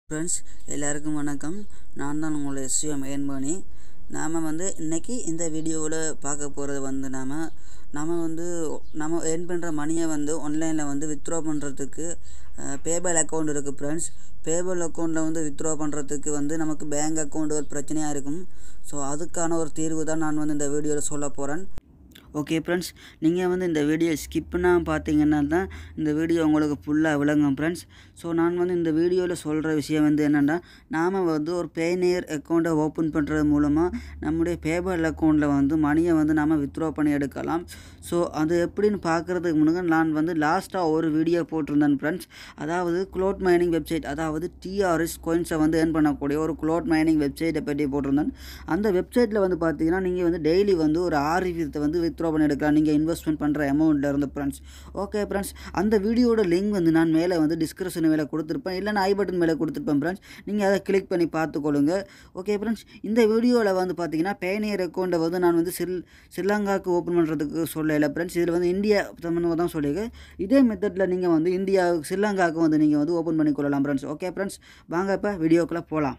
friends எல்லாருக்கும் வணக்கம் நான் தான் உங்களுடைய எஸ்யூஎம் ஏன்பாணி நாம் வந்து இன்றைக்கி இந்த வீடியோவில் பார்க்க போகிறது வந்து நாம் நாம் வந்து நம்ம ஏர்ன் பண்ணுற மணியை வந்து ஆன்லைனில் வந்து வித்ட்ரா பண்ணுறதுக்கு பேபால் அக்கௌண்ட் இருக்குது ஃப்ரெண்ட்ஸ் பேபால் அக்கௌண்ட்டில் வந்து வித்ட்ரா பண்ணுறதுக்கு வந்து நமக்கு பேங்க் அக்கௌண்ட் ஒரு பிரச்சனையாக இருக்கும் ஸோ அதுக்கான ஒரு தீர்வு தான் நான் வந்து இந்த வீடியோவில் சொல்ல போகிறேன் ஓகே ஃப்ரெண்ட்ஸ் நீங்கள் வந்து இந்த வீடியோ ஸ்கிப் பண்ணாமல் பார்த்தீங்கன்னா தான் இந்த வீடியோ உங்களுக்கு ஃபுல்லாக விளங்கும் ஃப்ரெண்ட்ஸ் ஸோ நான் வந்து இந்த வீடியோவில் சொல்கிற விஷயம் வந்து என்னென்னா நாம் வந்து ஒரு பேனியர் அக்கௌண்ட்டை ஓப்பன் பண்ணுறது மூலமாக நம்முடைய பேபால் அக்கௌண்ட்டில் வந்து மணியை வந்து நாம் வித்ட்ரா பண்ணி எடுக்கலாம் ஸோ அது எப்படின்னு பார்க்குறதுக்கு முன்னாடி நான் வந்து லாஸ்ட்டாக ஒரு வீடியோ போட்டிருந்தேன் ஃப்ரெண்ட்ஸ் அதாவது க்ளோட் மைனிங் வெப்சைட் அதாவது டிஆர்எஸ் கோயின்ஸை வந்து ஏர்ன் பண்ணக்கூடிய ஒரு க்ளோட் மைனிங் வெப்சைட்டை பற்றி போட்டிருந்தேன் அந்த வெப்சைட்டில் வந்து பார்த்தீங்கன்னா நீங்கள் வந்து டெய்லி வந்து ஒரு ஆறு வீதத்தை வந்து வித்ட்ரா பண்ணி எடுக்கலாம் நீங்கள் இன்வெஸ்ட்மெண்ட் பண்ணுற அமௌண்ட்டில் இருந்து ஃப்ரெண்ட்ஸ் ஓகே ஃப்ரெண்ட்ஸ் அந்த வீடியோட லிங்க் வந்து நான் மேலே வந்து டிஸ்கிரிப்ஷன் மேலே கொடுத்துருப்பேன் இல்லைனா ஐ பட்டன் மேலே கொடுத்துருப்பேன் ஃப்ரெண்ட்ஸ் நீங்கள் அதை கிளிக் பண்ணி பார்த்துக்கொள்ளுங்க ஓகே ஃப்ரெண்ட்ஸ் இந்த வீடியோவில் வந்து பார்த்தீங்கன்னா பேனியர் அக்கௌண்ட்டை வந்து நான் வந்து ஸ்ரீ ஸ்ரீலங்காவுக்கு ஓப்பன் பண்ணுறதுக்கு சொல்லலை ஃப்ரெண்ட்ஸ் இதில் வந்து இந்தியா சம்மந்தமாக தான் சொல்லியிருக்கேன் இதே மெத்தடில் நீங்கள் வந்து இந்தியா ஸ்ரீலங்காவுக்கு வந்து நீங்கள் வந்து ஓப்பன் பண்ணி கொள்ளலாம் ஃப்ரெண்ட்ஸ் ஓகே ஃப்ரெண்ட்ஸ் வாங்க இப்போ வீடியோக்குள்ளே போகலாம்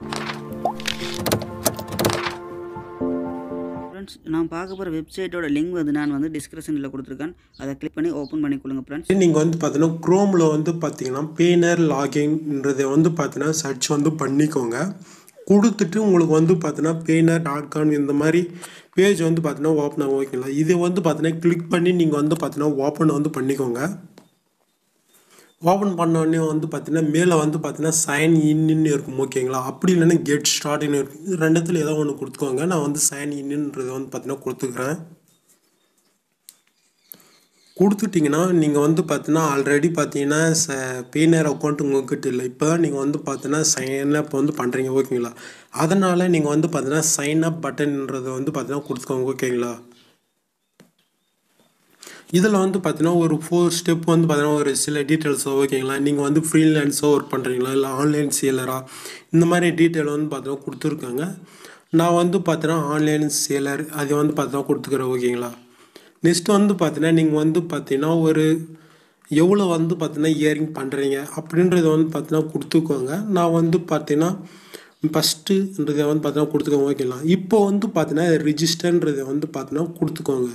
ஃப்ரெண்ட்ஸ் நான் பார்க்க போகிற வெப்சைட்டோட லிங்க் வந்து நான் வந்து டிஸ்கிரிப்ஷனில் கொடுத்துருக்கேன் அதை கிளிக் பண்ணி ஓப்பன் பண்ணி கொடுங்க ஃப்ரெண்ட்ஸ் நீங்கள் வந்து பார்த்தீங்கன்னா க்ரோமில் வந்து பார்த்தீங்கன்னா பேனர் லாகின்ன்றதை வந்து பார்த்தீங்கன்னா சர்ச் வந்து பண்ணிக்கோங்க கொடுத்துட்டு உங்களுக்கு வந்து பார்த்தீங்கன்னா பேனர் டாட் காம் இந்த மாதிரி பேஜ் வந்து பார்த்தீங்கன்னா ஓப்பன் ஆகும் ஓகேங்களா இதை வந்து பார்த்தீங்கன்னா கிளிக் பண்ணி நீங்கள் வந்து பார்த்தீங்கன்னா ஓப்பன் வந்து பண்ணிக்கோங்க ஓப்பன் பண்ண உடனே வந்து பார்த்தீங்கன்னா மேலே வந்து பார்த்தீங்கன்னா சைன் இன்னு இருக்கும் ஓகேங்களா அப்படி இல்லைன்னா கெட் ஸ்டார்ட்னு இருக்கும் இது ரெண்டுத்தில் ஏதோ ஒன்று கொடுத்துக்கோங்க நான் வந்து சைன் இன்னுன்றதை வந்து பார்த்தீங்கன்னா கொடுத்துக்கிறேன் கொடுத்துட்டிங்கன்னா நீங்கள் வந்து பார்த்தீங்கன்னா ஆல்ரெடி பார்த்தீங்கன்னா ச பேனர் அக்கௌண்ட் உங்கள்கிட்ட இல்லை இப்போ தான் நீங்கள் வந்து பார்த்தீங்கன்னா சைன் அப் வந்து பண்ணுறீங்க ஓகேங்களா அதனால் நீங்கள் வந்து பார்த்தீங்கன்னா சைன் அப் பட்டன்ன்றதை வந்து பார்த்தீங்கன்னா கொடுத்துக்கோங்க ஓகேங்களா இதில் வந்து பார்த்தீங்கன்னா ஒரு ஃபோர் ஸ்டெப் வந்து பார்த்தீங்கன்னா ஒரு சில டீட்டெயில்ஸ் ஓகேங்களா நீங்கள் வந்து ஃப்ரீலான்ஸாக ஒர்க் பண்ணுறீங்களா இல்லை ஆன்லைன் சேலராக இந்த மாதிரி டீட்டெயில் வந்து பார்த்தீங்கன்னா கொடுத்துருக்காங்க நான் வந்து பார்த்தீங்கன்னா ஆன்லைன் சேலர் அதை வந்து பார்த்தீங்கன்னா கொடுத்துக்கிறேன் ஓகேங்களா நெக்ஸ்ட் வந்து பார்த்தீங்கன்னா நீங்கள் வந்து பார்த்தீங்கன்னா ஒரு எவ்வளோ வந்து பார்த்தீங்கன்னா இயரிங் பண்ணுறீங்க அப்படின்றத வந்து பார்த்தீங்கன்னா கொடுத்துக்கோங்க நான் வந்து பார்த்தீங்கன்னா ஃபஸ்ட்டுன்றதை வந்து பார்த்தீங்கன்னா கொடுத்துக்கோங்க ஓகேங்களா இப்போ வந்து பார்த்தீங்கன்னா ரிஜிஸ்டர்ன்றதை வந்து பார்த்தீங்கன்னா கொடுத்துக்கோங்க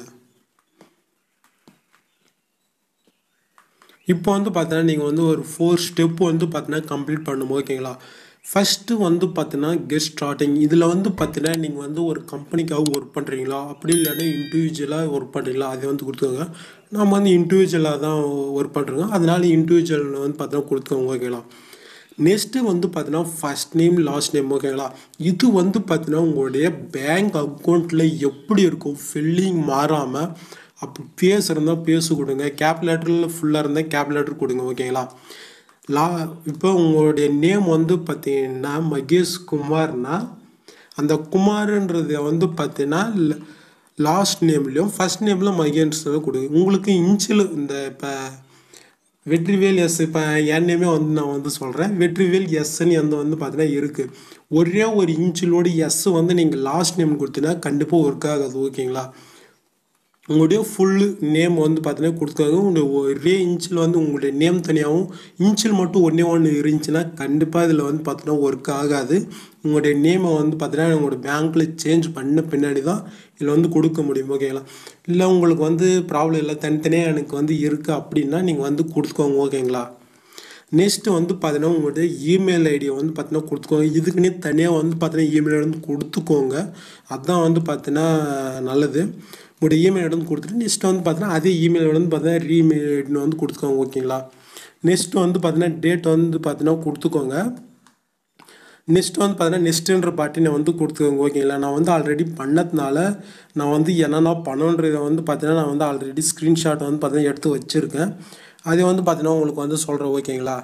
இப்போ வந்து பார்த்தீங்கன்னா நீங்கள் வந்து ஒரு ஃபோர் ஸ்டெப் வந்து பார்த்தீங்கன்னா கம்ப்ளீட் பண்ணும் ஓகேங்களா ஃபஸ்ட்டு வந்து பார்த்தீங்கன்னா கெஸ்ட் ஸ்டார்டிங் இதில் வந்து பார்த்தீங்கன்னா நீங்கள் வந்து ஒரு கம்பெனிக்காக ஒர்க் பண்ணுறீங்களா அப்படி இல்லைன்னா இண்டிவிஜுவலாக ஒர்க் பண்ணுறீங்களா அதை வந்து கொடுத்துக்கோங்க நம்ம வந்து இண்டிவிஜுவலாக தான் ஒர்க் பண்ணுறோங்க அதனால இண்டிவிஜுவல் வந்து பார்த்தீங்கன்னா கொடுத்துக்கோங்க ஓகேங்களா நெக்ஸ்ட்டு வந்து பார்த்தீங்கன்னா ஃபஸ்ட் நேம் லாஸ்ட் நேம் ஓகேங்களா இது வந்து பார்த்தீங்கன்னா உங்களுடைய பேங்க் அக்கௌண்ட்டில் எப்படி இருக்கும் ஃபில்லிங் மாறாமல் அப்போ பேஸ் இருந்தால் பேசு கொடுங்க கேப் லெட்டரில் ஃபுல்லாக இருந்தால் கேப் லெட்டர் கொடுங்க ஓகேங்களா லா இப்போ உங்களுடைய நேம் வந்து பார்த்தீங்கன்னா மகேஷ் குமார்னா அந்த குமார்ன்றத வந்து பார்த்தீங்கன்னா லாஸ்ட் நேம்லேயும் ஃபஸ்ட் நேமில் மகேஷ் கொடுங்க உங்களுக்கு இன்ச்சில் இந்த இப்போ வெற்றிவேல் எஸ் இப்போ என் நேமே வந்து நான் வந்து சொல்கிறேன் வெற்றிவேல் எஸ்ன்னு அந்த வந்து பார்த்தீங்கன்னா இருக்குது ஒரே ஒரு இன்ச்சிலோடு எஸ் வந்து நீங்கள் லாஸ்ட் நேம் கொடுத்தீங்கன்னா கண்டிப்பாக ஒர்க் ஆகாது ஓகேங்களா உங்களுடைய ஃபுல்லு நேம் வந்து பார்த்தீங்கன்னா கொடுத்துருக்காங்க உங்களுடைய ஒரே இன்ச்சில் வந்து உங்களுடைய நேம் தனியாகவும் இன்ச்சில் மட்டும் ஒன்றே ஒன்று இருந்துச்சுன்னா கண்டிப்பாக இதில் வந்து பார்த்தீங்கன்னா ஒர்க் ஆகாது உங்களுடைய நேமை வந்து பார்த்தீங்கன்னா உங்களோட பேங்க்கில் சேஞ்ச் பண்ண பின்னாடி தான் இதில் வந்து கொடுக்க முடியும் ஓகேங்களா இல்லை உங்களுக்கு வந்து ப்ராப்ளம் இல்லை தனித்தனியாக எனக்கு வந்து இருக்குது அப்படின்னா நீங்கள் வந்து கொடுத்துக்கோங்க ஓகேங்களா நெக்ஸ்ட்டு வந்து பார்த்தீங்கன்னா உங்களுடைய இமெயில் ஐடியை வந்து பார்த்தீங்கன்னா கொடுத்துக்கோங்க இதுக்குன்னே தனியாக வந்து பார்த்தீங்கன்னா இமெயில் வந்து கொடுத்துக்கோங்க அதுதான் வந்து பார்த்தீங்கன்னா நல்லது உங்களுடைய இமெயில் வந்து கொடுத்துட்டு நெக்ஸ்ட் வந்து பார்த்தீங்கன்னா அதே இமெயில் வந்து பார்த்தீங்கன்னா ரீமெயில் வந்து கொடுத்துக்கோங்க ஓகேங்களா நெக்ஸ்ட் வந்து பார்த்தீங்கன்னா டேட் வந்து பார்த்தீங்கன்னா கொடுத்துக்கோங்க நெக்ஸ்ட் வந்து பார்த்தீங்கன்னா நெக்ஸ்ட்டுன்ற பாட்டினை வந்து கொடுத்துக்கோங்க ஓகேங்களா நான் வந்து ஆல்ரெடி பண்ணதுனால நான் வந்து என்னென்ன பண்ணணுன்றதை வந்து பார்த்தீங்கன்னா நான் வந்து ஆல்ரெடி ஸ்க்ரீன்ஷாட் வந்து பார்த்தீங்கன்னா எடுத்து வச்சுருக்கேன் அதை வந்து பார்த்தீங்கன்னா உங்களுக்கு வந்து சொல்கிறேன் ஓகேங்களா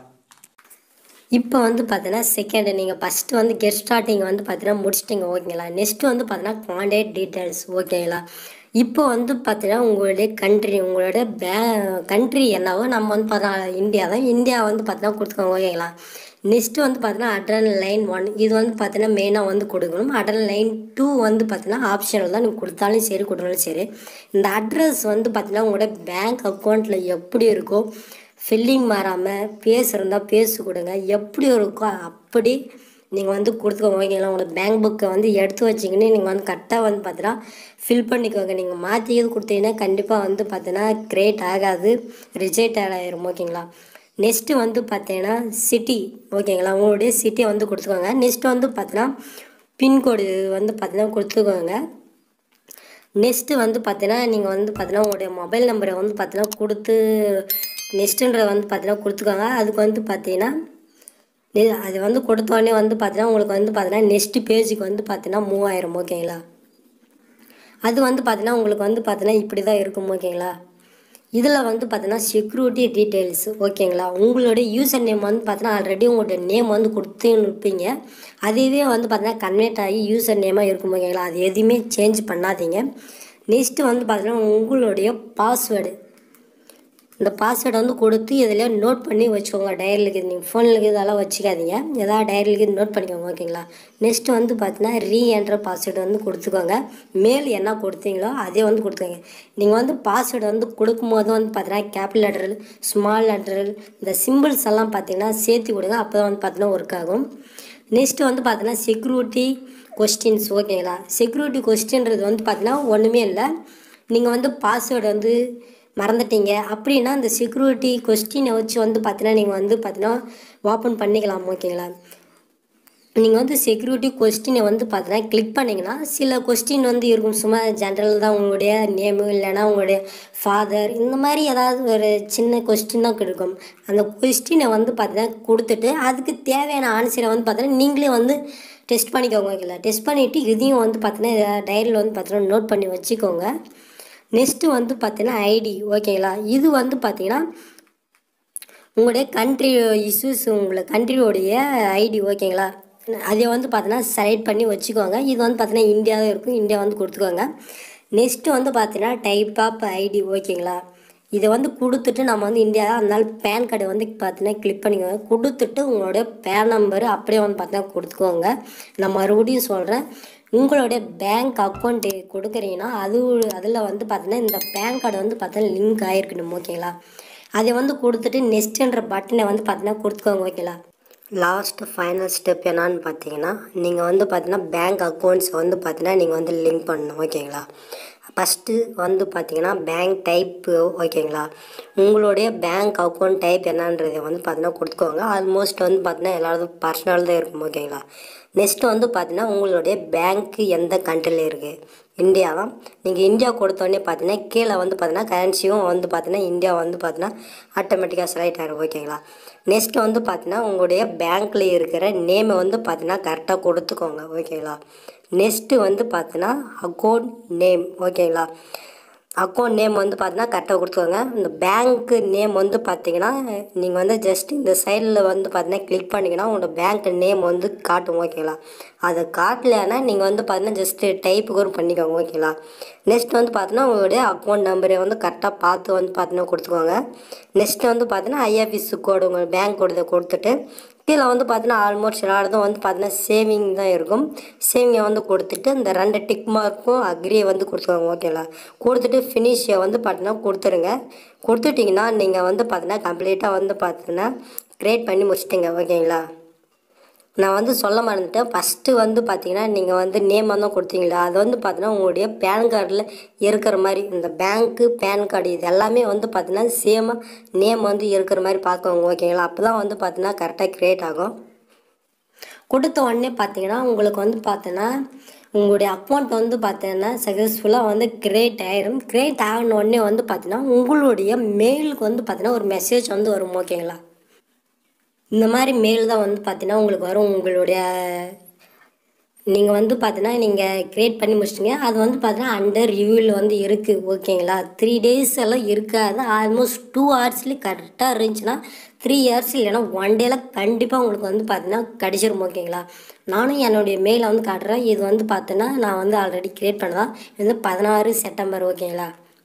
இப்போ வந்து பார்த்தீங்கன்னா செகண்ட் நீங்கள் ஃபஸ்ட்டு வந்து கெட் ஸ்டார்டிங் வந்து பார்த்தீங்கன்னா முடிச்சிட்டிங்க ஓகேங்களா நெக்ஸ்ட் வந்து பார்த்தீங்கன்னா கான்டாக்ட் டீட்டெயில்ஸ் ஓகேங்களா இப்போ வந்து பார்த்தீங்கன்னா உங்களுடைய கண்ட்ரி உங்களோட பே கண்ட்ரி என்னவோ நம்ம வந்து பார்த்தா இந்தியா தான் இந்தியா வந்து பார்த்தீங்கன்னா கொடுத்துக்கோங்க ஓகேங்களா நெக்ஸ்ட்டு வந்து பார்த்தீங்கன்னா அட்ரன் லைன் ஒன் இது வந்து பார்த்தீங்கன்னா மெயினாக வந்து கொடுக்கணும் அட்ரன் லைன் டூ வந்து பார்த்தீங்கன்னா ஆப்ஷனல் தான் நீங்கள் கொடுத்தாலும் சரி கொடுத்தாலும் சரி இந்த அட்ரஸ் வந்து பார்த்தீங்கன்னா உங்களோட பேங்க் அக்கௌண்ட்டில் எப்படி இருக்கோ ஃபில்லிங் மாறாமல் பேஸ் இருந்தால் பேசு கொடுங்க எப்படி இருக்கோ அப்படி நீங்கள் வந்து கொடுத்துக்கோங்க ஓகேங்களா உங்களுக்கு பேங்க் புக்கை வந்து எடுத்து வச்சிங்கன்னு நீங்கள் வந்து கரெக்டாக வந்து பார்த்தீங்கன்னா ஃபில் பண்ணிக்கோங்க நீங்கள் மாற்றி எது கொடுத்தீங்கன்னா கண்டிப்பாக வந்து பார்த்தீங்கன்னா கிரியேட் ஆகாது ரிஜெக்ட் ஆகிடும் ஓகேங்களா நெக்ஸ்ட்டு வந்து பார்த்தீங்கன்னா சிட்டி ஓகேங்களா உங்களுடைய சிட்டியை வந்து கொடுத்துக்கோங்க நெக்ஸ்ட்டு வந்து பார்த்தீங்கன்னா பின்கோடு வந்து பார்த்தீங்கன்னா கொடுத்துக்கோங்க நெக்ஸ்ட்டு வந்து பார்த்தீங்கன்னா நீங்கள் வந்து பார்த்தீங்கன்னா உங்களுடைய மொபைல் நம்பரை வந்து பார்த்தீங்கன்னா கொடுத்து நெக்ஸ்ட்டுன்றதை வந்து பார்த்தீங்கன்னா கொடுத்துக்கோங்க அதுக்கு வந்து பார்த்தீங்கன்னா நெ- அது வந்து கொடுத்தோடனே வந்து பார்த்தீங்கன்னா உங்களுக்கு வந்து பார்த்தீங்கன்னா நெக்ஸ்ட் பேஜுக்கு வந்து பார்த்தீங்கன்னா மூவ் ஆயிரும் ஓகேங்களா அது வந்து பார்த்தீங்கன்னா உங்களுக்கு வந்து பார்த்தீங்கன்னா இப்படி தான் இருக்கும் ஓகேங்களா இதில் வந்து பார்த்தீங்கன்னா செக்யூரிட்டி டீட்டெயில்ஸ் ஓகேங்களா உங்களுடைய யூசர் நேம் வந்து பார்த்தீங்கன்னா ஆல்ரெடி உங்களுடைய நேம் வந்து கொடுத்துன்னு இருப்பீங்க அதுவே வந்து பார்த்தீங்கன்னா கன்வெர்ட் ஆகி யூசர் நேமாக இருக்கும் ஓகேங்களா அது எதுவுமே சேஞ்ச் பண்ணாதீங்க நெக்ஸ்ட்டு வந்து பார்த்தீங்கன்னா உங்களுடைய பாஸ்வேர்டு இந்த பாஸ்வேர்டை வந்து கொடுத்து இதில் நோட் பண்ணி வச்சுக்கோங்க டைரிலுக்கு நீங்கள் ஃபோனில் இதெல்லாம் வச்சுக்காதீங்க ஏதாவது டைரிலுக்கு நோட் பண்ணிக்கோங்க ஓகேங்களா நெக்ஸ்ட்டு வந்து பார்த்தீங்கன்னா ரீ என்ட்ரு பாஸ்வேர்டு வந்து கொடுத்துக்கோங்க மேல் என்ன கொடுத்தீங்களோ அதே வந்து கொடுத்துக்கோங்க நீங்கள் வந்து பாஸ்வேர்டு வந்து கொடுக்கும்போது வந்து பார்த்தீங்கன்னா கேபிட்டல் லெட்டர் ஸ்மால் லெட்டர் இந்த சிம்பிள்ஸ் எல்லாம் பார்த்தீங்கன்னா சேர்த்து கொடுங்க அப்போ தான் வந்து பார்த்தீங்கன்னா ஒர்க் ஆகும் நெக்ஸ்ட்டு வந்து பார்த்தீங்கன்னா செக்யூரிட்டி கொஸ்டின்ஸ் ஓகேங்களா செக்யூரிட்டி கொஸ்டின்றது வந்து பார்த்தீங்கன்னா ஒன்றுமே இல்லை நீங்கள் வந்து பாஸ்வேர்டு வந்து மறந்துட்டீங்க அப்படின்னா அந்த செக்யூரிட்டி கொஸ்டினை வச்சு வந்து பார்த்தீங்கன்னா நீங்கள் வந்து பார்த்தீங்கன்னா ஓப்பன் பண்ணிக்கலாம் ஓகேங்களா நீங்கள் வந்து செக்யூரிட்டி கொஸ்டினை வந்து பார்த்தீங்கன்னா கிளிக் பண்ணிங்கன்னா சில கொஸ்டின் வந்து இருக்கும் சும்மா ஜென்ரல் தான் உங்களுடைய நேமு இல்லைன்னா உங்களுடைய ஃபாதர் இந்த மாதிரி ஏதாவது ஒரு சின்ன கொஸ்டின் தான் இருக்கும் அந்த கொஸ்டினை வந்து பார்த்தீங்கன்னா கொடுத்துட்டு அதுக்கு தேவையான ஆன்சரை வந்து பார்த்தீங்கன்னா நீங்களே வந்து டெஸ்ட் பண்ணிக்கோங்க ஓகேங்களா டெஸ்ட் பண்ணிவிட்டு இதையும் வந்து பார்த்தீங்கன்னா டைரியில் வந்து பார்த்தீங்கன்னா நோட் பண்ணி வச்சுக்கோங்க நெக்ஸ்ட்டு வந்து பார்த்தீங்கன்னா ஐடி ஓகேங்களா இது வந்து பார்த்தீங்கன்னா உங்களுடைய கண்ட்ரி இஷ்யூஸ் உங்களை கண்ட்ரியோடைய ஐடி ஓகேங்களா அதை வந்து பார்த்தீங்கன்னா செலக்ட் பண்ணி வச்சுக்கோங்க இது வந்து பார்த்தீங்கன்னா இந்தியாவில் இருக்கும் இந்தியா வந்து கொடுத்துக்கோங்க நெக்ஸ்ட்டு வந்து பார்த்தீங்கன்னா டைப் ஆஃப் ஐடி ஓகேங்களா இதை வந்து கொடுத்துட்டு நம்ம வந்து இந்தியா அதனால பேன் கார்டு வந்து பார்த்தீங்கன்னா கிளிக் பண்ணிக்கோங்க கொடுத்துட்டு உங்களுடைய பேன் நம்பர் அப்படியே வந்து பார்த்தீங்கன்னா கொடுத்துக்கோங்க நான் மறுபடியும் சொல்கிறேன் உங்களுடைய பேங்க் அக்கௌண்ட் கொடுக்குறீங்கன்னா அது அதில் வந்து பார்த்தீங்கன்னா இந்த பேன் கார்டு வந்து பார்த்தீங்கன்னா லிங்க் ஆகிருக்கணும் ஓகேங்களா அதை வந்து கொடுத்துட்டு நெக்ஸ்ட்ன்ற பட்டனை வந்து பார்த்தீங்கன்னா கொடுத்துக்கோங்க ஓகேங்களா லாஸ்ட் ஃபைனல் ஸ்டெப் என்னான்னு பார்த்தீங்கன்னா நீங்கள் வந்து பார்த்தீங்கன்னா பேங்க் அக்கௌண்ட்ஸ் வந்து பார்த்தீங்கன்னா நீங்கள் வந்து லிங்க் பண்ணணும் ஓகேங்களா ஃபஸ்ட்டு வந்து பார்த்தீங்கன்னா பேங்க் டைப்பு ஓகேங்களா உங்களுடைய பேங்க் அக்கௌண்ட் டைப் என்னன்றதை வந்து பார்த்தீங்கன்னா கொடுத்துக்கோங்க ஆல்மோஸ்ட் வந்து பார்த்தீங்கன்னா எல்லாரும் பர்சனல் தான் இருக்கும் ஓகேங்களா நெக்ஸ்ட் வந்து பார்த்தீங்கன்னா உங்களுடைய பேங்க்கு எந்த கண்ட்ரியில் இருக்குது இந்தியா தான் நீங்கள் இந்தியா கொடுத்தோடனே பார்த்தீங்கன்னா கீழே வந்து பார்த்தீங்கன்னா கரன்சியும் வந்து பார்த்தீங்கன்னா இந்தியா வந்து பார்த்தீங்கன்னா ஆட்டோமேட்டிக்காக செலக்ட் ஆகிடும் ஓகேங்களா நெக்ஸ்ட் வந்து பார்த்தீங்கன்னா உங்களுடைய பேங்க்கில் இருக்கிற நேமை வந்து பார்த்தீங்கன்னா கரெக்டாக கொடுத்துக்கோங்க ஓகேங்களா நெக்ஸ்ட்டு வந்து பார்த்தீங்கன்னா அக்கௌண்ட் நேம் ஓகேங்களா அக்கௌண்ட் நேம் வந்து பார்த்தீங்கன்னா கரெக்டாக கொடுத்துக்கோங்க இந்த பேங்க்கு நேம் வந்து பார்த்தீங்கன்னா நீங்கள் வந்து ஜஸ்ட் இந்த சைடில் வந்து பார்த்தீங்கன்னா கிளிக் பண்ணிங்கன்னா உங்களோட பேங்க் நேம் வந்து காட்டும் ஓகேங்களா அதை காட்டலைன்னா நீங்கள் வந்து பார்த்தீங்கன்னா ஜஸ்ட்டு டைப்பு கூட பண்ணிக்கோங்க ஓகேங்களா நெக்ஸ்ட் வந்து பார்த்தீங்கன்னா உங்களுடைய அக்கௌண்ட் நம்பரை வந்து கரெக்டாக பார்த்து வந்து பார்த்தீங்கன்னா கொடுத்துக்கோங்க நெக்ஸ்ட் வந்து பார்த்தீங்கன்னா ஐஎஃப்எஸ் கோடு உங்கள் பேங்க் கோடு கொடுத்துட்டு கீழே வந்து பார்த்தீங்கன்னா ஆல்மோஸ்ட் எல்லாருக்கும் வந்து பார்த்தீங்கன்னா சேவிங் தான் இருக்கும் சேவிங்கை வந்து கொடுத்துட்டு இந்த ரெண்டு டிக் மார்க்கும் அக்ரியை வந்து கொடுத்துக்கோங்க ஓகேங்களா கொடுத்துட்டு ஃபினிஷை வந்து பார்த்தீங்கன்னா கொடுத்துருங்க கொடுத்துட்டிங்கன்னா நீங்கள் வந்து பார்த்தீங்கன்னா கம்ப்ளீட்டாக வந்து பார்த்தீங்கன்னா க்ரியேட் பண்ணி முடிச்சிட்டிங்க ஓகேங்களா நான் வந்து சொல்ல மறந்துட்டேன் ஃபஸ்ட்டு வந்து பார்த்தீங்கன்னா நீங்கள் வந்து நேம் தான் கொடுத்தீங்களா அது வந்து பார்த்தீங்கன்னா உங்களுடைய பேன் கார்டில் இருக்கிற மாதிரி இந்த பேங்க்கு பேன் கார்டு இது எல்லாமே வந்து பார்த்தீங்கன்னா சேமாக நேம் வந்து இருக்கிற மாதிரி பார்க்கோங்க ஓகேங்களா அப்போ தான் வந்து பார்த்தீங்கன்னா கரெக்டாக க்ரியேட் ஆகும் கொடுத்த உடனே பார்த்தீங்கன்னா உங்களுக்கு வந்து பார்த்தீங்கன்னா உங்களுடைய அக்கௌண்ட் வந்து பார்த்தீங்கன்னா சக்ஸஸ்ஃபுல்லாக வந்து கிரியேட் ஆயிரும் கிரியேட் ஆகின உடனே வந்து பார்த்தீங்கன்னா உங்களுடைய மெயிலுக்கு வந்து பார்த்தீங்கன்னா ஒரு மெசேஜ் வந்து வரும் ஓகேங்களா இந்த மாதிரி மெயில் தான் வந்து பார்த்தீங்கன்னா உங்களுக்கு வரும் உங்களுடைய நீங்கள் வந்து பார்த்தீங்கன்னா நீங்கள் க்ரியேட் பண்ணி முடிச்சிட்டிங்க அது வந்து பார்த்தீங்கன்னா அண்டர் ரிவ்யூவில் வந்து இருக்குது ஓகேங்களா த்ரீ டேஸ் எல்லாம் இருக்காது ஆல்மோஸ்ட் டூ ஹவர்ஸ்லேயே கரெக்டாக இருந்துச்சுன்னா த்ரீ இயர்ஸ் இல்லைன்னா ஒன் டேல கண்டிப்பாக உங்களுக்கு வந்து பார்த்தீங்கன்னா கிடச்சிரும் ஓகேங்களா நானும் என்னுடைய மெயிலை வந்து காட்டுறேன் இது வந்து பார்த்தீங்கன்னா நான் வந்து ஆல்ரெடி க்ரியேட் பண்ணதான் இது வந்து பதினாறு செப்டம்பர் ஓகேங்களா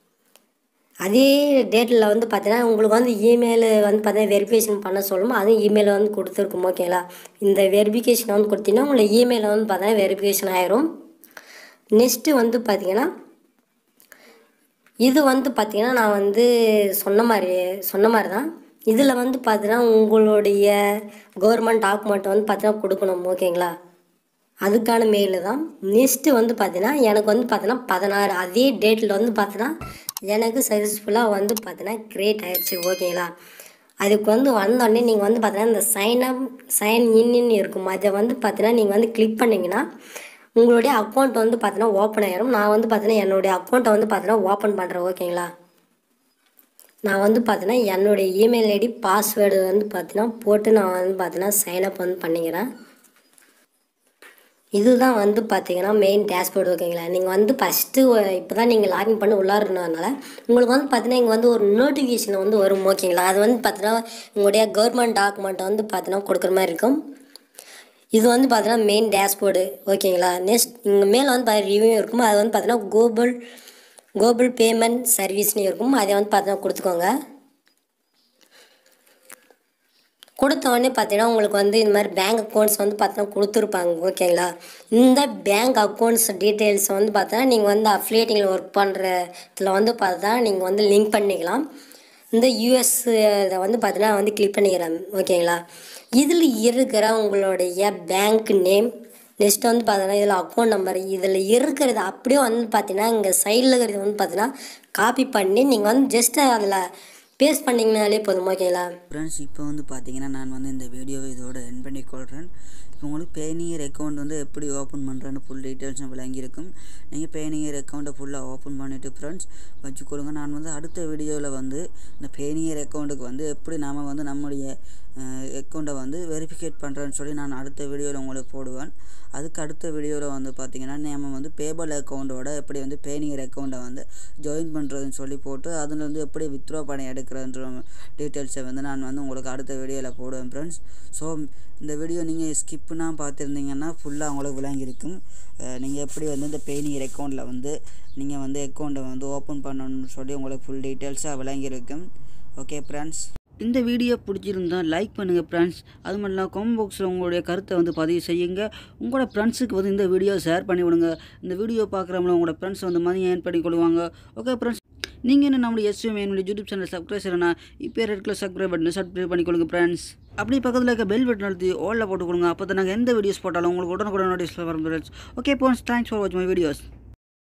அதே டேட்டில் வந்து பார்த்தீங்கன்னா உங்களுக்கு வந்து இமெயில் வந்து பார்த்தீங்கன்னா வெரிஃபிகேஷன் பண்ண சொல்லும் அதுவும் இமெயில் வந்து கொடுத்துருக்கும் ஓகேங்களா இந்த வெரிஃபிகேஷன் வந்து கொடுத்தீங்கன்னா உங்களுக்கு இமெயில் வந்து பார்த்தீங்கன்னா வெரிஃபிகேஷன் ஆயிரும் நெக்ஸ்ட்டு வந்து பார்த்தீங்கன்னா இது வந்து பார்த்தீங்கன்னா நான் வந்து சொன்ன மாதிரி சொன்ன மாதிரி தான் இதில் வந்து பார்த்தீங்கன்னா உங்களுடைய கவர்மெண்ட் டாக்குமெண்ட் வந்து பார்த்தீங்கன்னா கொடுக்கணும் ஓகேங்களா அதுக்கான மெயில் தான் நெக்ஸ்ட்டு வந்து பார்த்தீங்கன்னா எனக்கு வந்து பார்த்தீங்கன்னா பதினாறு அதே டேட்டில் வந்து பார்த்தீங்கன்னா எனக்கு சக்ஸஸ்ஃபுல்லாக வந்து பார்த்தீங்கன்னா கிரியேட் ஆயிடுச்சு ஓகேங்களா அதுக்கு வந்து வந்தோடனே நீங்கள் வந்து பார்த்தீங்கன்னா இந்த சைன் அப் சைன் இன்னு இருக்கும் அதை வந்து பார்த்தீங்கன்னா நீங்கள் வந்து கிளிக் பண்ணிங்கன்னா உங்களுடைய அக்கௌண்ட் வந்து பார்த்தீங்கன்னா ஓப்பன் ஆயிரும் நான் வந்து பார்த்தீங்கன்னா என்னுடைய அக்கௌண்ட்டை வந்து பார்த்தீங்கன்னா ஓப்பன் பண்ணுறேன் ஓகேங்களா நான் வந்து பார்த்தீங்கன்னா என்னுடைய இமெயில் ஐடி பாஸ்வேர்டு வந்து பார்த்தீங்கன்னா போட்டு நான் வந்து பார்த்தீங்கன்னா சைன் அப் வந்து பண்ணிக்கிறேன் இதுதான் வந்து பார்த்தீங்கன்னா மெயின் டேஷ்போர்டு ஓகேங்களா நீங்கள் வந்து ஃபஸ்ட்டு இப்போ தான் நீங்கள் லாகின் பண்ணி உள்ளாருனால உங்களுக்கு வந்து பார்த்தீங்கன்னா இங்கே வந்து ஒரு நோட்டிஃபிகேஷன் வந்து வரும் ஓகேங்களா அது வந்து பார்த்தீங்கன்னா உங்களுடைய கவர்மெண்ட் டாக்குமெண்ட்டை வந்து பார்த்தீங்கன்னா கொடுக்குற மாதிரி இருக்கும் இது வந்து பார்த்தீங்கன்னா மெயின் டேஷ்போர்டு ஓகேங்களா நெக்ஸ்ட் இங்கே மேலே வந்து பார்த்தீங்கன்னா ரிவ்யூ இருக்கும் அது வந்து பார்த்தீங்கன்னா கோகுல் கோகுல் பேமெண்ட் சர்வீஸ்னு இருக்கும் அதை வந்து பார்த்தீங்கன்னா கொடுத்துக்கோங்க கொடுத்த உடனே பார்த்தீங்கன்னா உங்களுக்கு வந்து இந்த மாதிரி பேங்க் அக்கௌண்ட்ஸ் வந்து பார்த்தீங்கன்னா கொடுத்துருப்பாங்க ஓகேங்களா இந்த பேங்க் அக்கௌண்ட்ஸ் டீட்டெயில்ஸ் வந்து பார்த்தீங்கன்னா நீங்கள் வந்து அஃப்லேட்டிங்கில் ஒர்க் பண்ணுறதுல வந்து பார்த்தா நீங்கள் வந்து லிங்க் பண்ணிக்கலாம் இந்த யூஎஸ் இதை வந்து பார்த்தீங்கன்னா வந்து கிளிக் பண்ணிக்கிறேன் ஓகேங்களா இதில் இருக்கிற உங்களுடைய பேங்க் நேம் நெக்ஸ்ட் வந்து பார்த்தீங்கன்னா இதில் அக்கௌண்ட் நம்பர் இதில் இருக்கிறது அப்படியே வந்து பார்த்தீங்கன்னா இங்கே சைடில் இருக்கிறது வந்து பார்த்தீங்கன்னா காப்பி பண்ணி நீங்கள் வந்து ஜஸ்ட் அதில் பேஸ்ட் பண்ணிங்கனாலே போதும் ஓகேங்களா ஃப்ரெண்ட்ஸ் இப்போ வந்து பார்த்தீங்கன்னா நான் வந்து இந்த வீடியோவை இதோட என் பண்ணிக்கொள்கிறேன் இப்போ உங்களுக்கு பேனியர் அக்கௌண்ட் வந்து எப்படி ஓப்பன் பண்ணுறேன்னு ஃபுல் டீட்டெயில்ஸும் விளங்கியிருக்கும் நீங்கள் பேனியர் அக்கௌண்ட்டை ஃபுல்லாக ஓப்பன் பண்ணிவிட்டு ஃப்ரெண்ட்ஸ் வச்சுக்கொள்ளுங்க நான் வந்து அடுத்த வீடியோவில் வந்து இந்த பேனியர் அக்கௌண்ட்டுக்கு வந்து எப்படி நாம் வந்து நம்முடைய அக்கௌண்ட்டை வந்து வெரிஃபிகேட் பண்ணுறேன்னு சொல்லி நான் அடுத்த வீடியோவில் உங்களுக்கு போடுவேன் அதுக்கு அடுத்த வீடியோவில் வந்து பார்த்தீங்கன்னா நம்ம வந்து பேபல் அக்கௌண்ட்டோட எப்படி வந்து பேனியர் அக்கௌண்ட்டை வந்து ஜாயின் பண்ணுறதுன்னு சொல்லி போட்டு அதில் வந்து எப்படி வித்ட்ரா பண்ணி எடுக்கிறன்ற டீட்டெயில்ஸை வந்து நான் வந்து உங்களுக்கு அடுத்த வீடியோவில் போடுவேன் ஃப்ரெண்ட்ஸ் ஸோ இந்த வீடியோ நீங்கள் ஸ்கிப்புனா பார்த்துருந்தீங்கன்னா ஃபுல்லாக உங்களுக்கு விளங்கியிருக்கும் நீங்கள் எப்படி வந்து இந்த பேனியர் அக்கௌண்ட்டில் வந்து நீங்கள் வந்து அக்கௌண்ட்டை வந்து ஓப்பன் பண்ணணும்னு சொல்லி உங்களுக்கு ஃபுல் டீட்டெயில்ஸாக விளங்கியிருக்கும் ஓகே ஃப்ரெண்ட்ஸ் இந்த வீடியோ பிடிச்சிருந்தா லைக் பண்ணுங்கள் ஃப்ரெண்ட்ஸ் அது மட்டும் இல்லாமல் கமெண்ட் பாக்ஸில் உங்களுடைய கருத்தை வந்து பதிவு செய்யுங்க உங்களோட ஃப்ரெண்ட்ஸுக்கு வந்து இந்த வீடியோ ஷேர் பண்ணி விடுங்க இந்த வீடியோ பார்க்குறவங்கள உங்களோட ஃப்ரெண்ட்ஸ் வந்து மணி ஏர்ன் பண்ணி கொள்வாங்க ஓகே ஃப்ரெண்ட்ஸ் நீங்கள் என்ன நம்மளுடைய எஸ்யூஎம் என்னுடைய யூடியூப் சேனல் சப்ஸ்கிரைப் செய்யணும்னா இப்போ red colour subscribe button subscribe பண்ணிக்கொள்ளுங்க ஃப்ரெண்ட்ஸ் அப்படி பக்கத்தில் இருக்க பெல் பட்டன் அழுத்தி ஓலில் போட்டு கொடுங்க அப்போ தான் நாங்கள் எந்த வீடியோஸ் போட்டாலும் உங்களுக்கு உடனுக்குடன் நோட்டீஸ் வரும் friends okay friends thanks for watch my videos